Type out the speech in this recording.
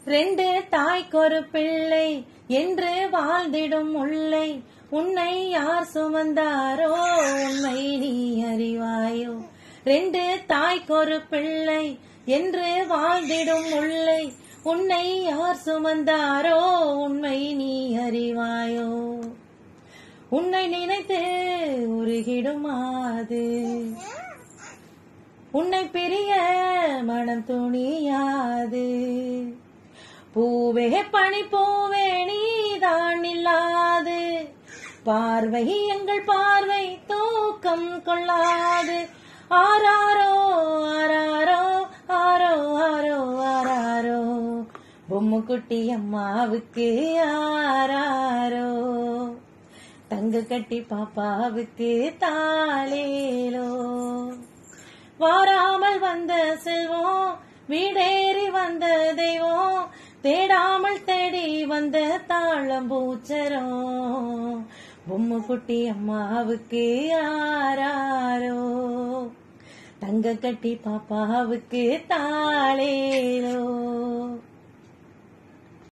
ரெண்டு தாய்க்கொரு பிள்ளை என்று வாழ்ந்திடும் முல்லை உன்னை யார் சுமந்தாரோ உண்மை நீ அறிவாயோ ரெண்டு தாய்க்கொரு பிள்ளை என்று வாழ்ந்திடும் முல்லை உன்னை யார் சுமந்தாரோ உண்மை நீ அறிவாயோ உன்னை நினைத்து உருகிடுமாது உன்னை பிரிய மனம் துணியாது பூவே பனி பூவே நீதான் இல்லாது பார்வை எங்கள் பார்வை தூக்கம் கொள்ளாது ஆராரோ ஆராரோ ஆரோ ஆரோ ஆராரோ பொம்முக்குட்டி அம்மாவுக்கு ஆராரோ தங்க கட்டி பாப்பாவுக்கு தாளேலோ வாராமல் வந்த செல்வம் வீடேறி வந்த தெய்வம் தேடாமல் தேடி வந்த தாளம் பூச்சரம் பொம்மை குட்டி அம்மாவுக்கு ஆராரோ தங்க கட்டி பாப்பாவுக்கு தாளேலோ